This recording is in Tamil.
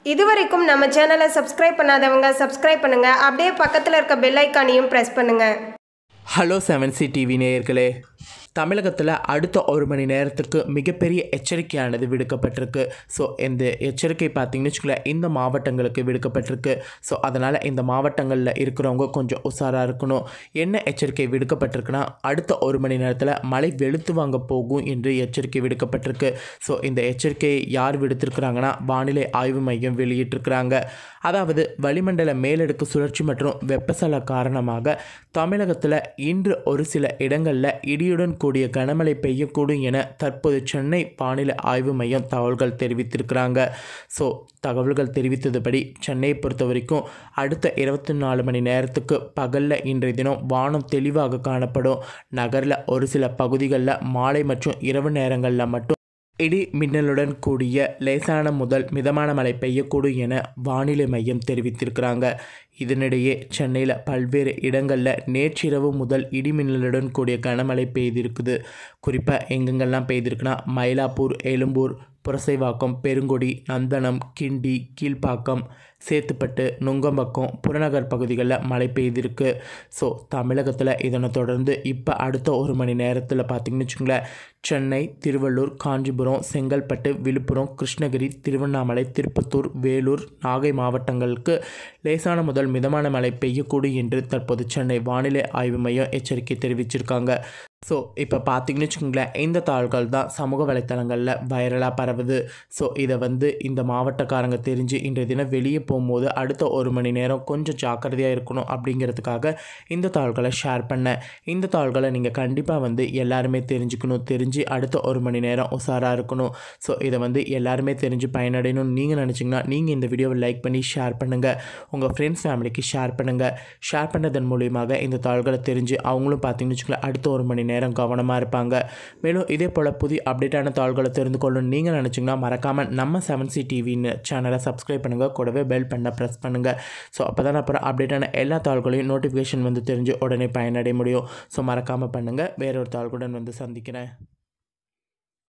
இதுவரைக்கும் நம்ம சேனலை சப்ஸ்கிரைப் பண்ணாதவங்க சப்ஸ்கிரைப் பண்ணுங்க அப்படியே பக்கத்தில் இருக்க பெல் ஐக்கானையும் ப்ரெஸ் பண்ணுங்க ஹலோ செவன் சி டிவி நேயர்களே தமிழகத்தில் அடுத்த ஒரு மணி நேரத்துக்கு மிகப்பெரிய எச்சரிக்கையானது விடுக்கப்பட்டிருக்கு ஸோ இந்த எச்சரிக்கை பார்த்தீங்கன்னு வச்சுக்கோங்களேன் இந்த மாவட்டங்களுக்கு விடுக்கப்பட்டிருக்கு ஸோ அதனால் இந்த மாவட்டங்களில் இருக்கிறவங்க கொஞ்சம் உஷாராக இருக்கணும் என்ன எச்சரிக்கை விடுக்கப்பட்டிருக்குன்னா அடுத்த ஒரு மணி நேரத்தில் மழை வெளுத்து வாங்க போகும் என்று எச்சரிக்கை விடுக்கப்பட்டிருக்கு ஸோ இந்த எச்சரிக்கையை யார் விடுத்திருக்கிறாங்கன்னா வானிலை ஆய்வு மையம் வெளியிட்டிருக்கிறாங்க அதாவது வளிமண்டல மேலடுக்கு சுழற்சி மற்றும் வெப்பசல காரணமாக தமிழகத்தில் இன்று ஒரு சில இடங்களில் இடியுடன் கூடிய கனமழை பெய்யக்கூடும் என தற்போது சென்னை வானிலை ஆய்வு மையம் தகவல்கள் தெரிவித்திருக்கிறாங்க ஸோ தகவல்கள் தெரிவித்ததுபடி சென்னையை பொறுத்த வரைக்கும் அடுத்த இருபத்தி நாலு மணி நேரத்துக்கு பகலில் இன்றைய தினம் வானம் தெளிவாக காணப்படும் நகரில் ஒரு சில பகுதிகளில் மாலை மற்றும் இரவு நேரங்களில் மட்டும் இடி மின்னலுடன் கூடிய லேசான முதல் மிதமான மழை பெய்யக்கூடும் என வானிலை மையம் தெரிவித்திருக்கிறாங்க இதனிடையே சென்னையில் பல்வேறு இடங்களில் நேற்றிரவு முதல் இடி மின்னலுடன் கூடிய கனமழை பெய்திருக்குது குறிப்பாக எங்கெங்கெல்லாம் பெய்திருக்குன்னா மயிலாப்பூர் எழும்பூர் புரசைவாக்கம் பெருங்குடி நந்தனம் கிண்டி கீழ்ப்பாக்கம் சேத்துப்பட்டு நுங்கம்பாக்கம் புறநகர் பகுதிகளில் மழை பெய்திருக்கு ஸோ தமிழகத்தில் இதனை தொடர்ந்து இப்போ அடுத்த ஒரு மணி நேரத்தில் பார்த்திங்கன்னு வச்சுக்கோங்களேன் சென்னை திருவள்ளூர் காஞ்சிபுரம் செங்கல்பட்டு விழுப்புரம் கிருஷ்ணகிரி திருவண்ணாமலை திருப்பத்தூர் வேலூர் நாகை மாவட்டங்களுக்கு லேசான முதல் மிதமான மழை பெய்யக்கூடும் என்று தற்போது சென்னை வானிலை ஆய்வு மையம் எச்சரிக்கை தெரிவிச்சிருக்காங்க ஸோ இப்போ பார்த்தீங்கன்னு வச்சுக்கோங்களேன் இந்த தாள்கள் தான் சமூக வலைத்தளங்களில் வைரலாக பரவுது ஸோ இதை வந்து இந்த மாவட்டக்காரங்க தெரிஞ்சு இன்றைய தினம் வெளியே போகும்போது அடுத்த ஒரு மணி நேரம் கொஞ்சம் ஜாக்கிரதையாக இருக்கணும் அப்படிங்கிறதுக்காக இந்த தாள்களை ஷேர் பண்ணேன் இந்த தாள்களை நீங்கள் கண்டிப்பாக வந்து எல்லாருமே தெரிஞ்சுக்கணும் தெரிஞ்சு அடுத்த ஒரு மணி நேரம் உஷாராக இருக்கணும் ஸோ இதை வந்து எல்லாருமே தெரிஞ்சு பயனடையணும்னு நீங்கள் நினச்சிங்கன்னா நீங்கள் இந்த வீடியோவை லைக் பண்ணி ஷேர் பண்ணுங்கள் உங்கள் ஃப்ரெண்ட்ஸ் ஃபேமிலிக்கு ஷேர் பண்ணுங்கள் ஷேர் பண்ணதன் மூலியமாக இந்த தாள்களை தெரிஞ்சு அவங்களும் பார்த்தீங்கன்னு வச்சுக்கோங்களேன் அடுத்த ஒரு மணி நேரம் கவனமாக இருப்பாங்க மேலும் இதே போல் புதிய அப்டேட்டான தாள்களை தெரிந்து கொள்ளணும் நீங்கள் நினச்சிங்கன்னா மறக்காமல் நம்ம செவன் சி டிவின்னு சேனலை சப்ஸ்கிரைப் பண்ணுங்கள் கூடவே பெல் பண்ண ப்ரெஸ் பண்ணுங்கள் ஸோ அப்போ தான் அப்புறம் அப்டேட்டான எல்லா தாள்களையும் நோட்டிஃபிகேஷன் வந்து தெரிஞ்சு உடனே பயனடைய முடியும் ஸோ மறக்காமல் பண்ணுங்கள் வேறொரு தாள்களுடன் வந்து சந்திக்கிறேன்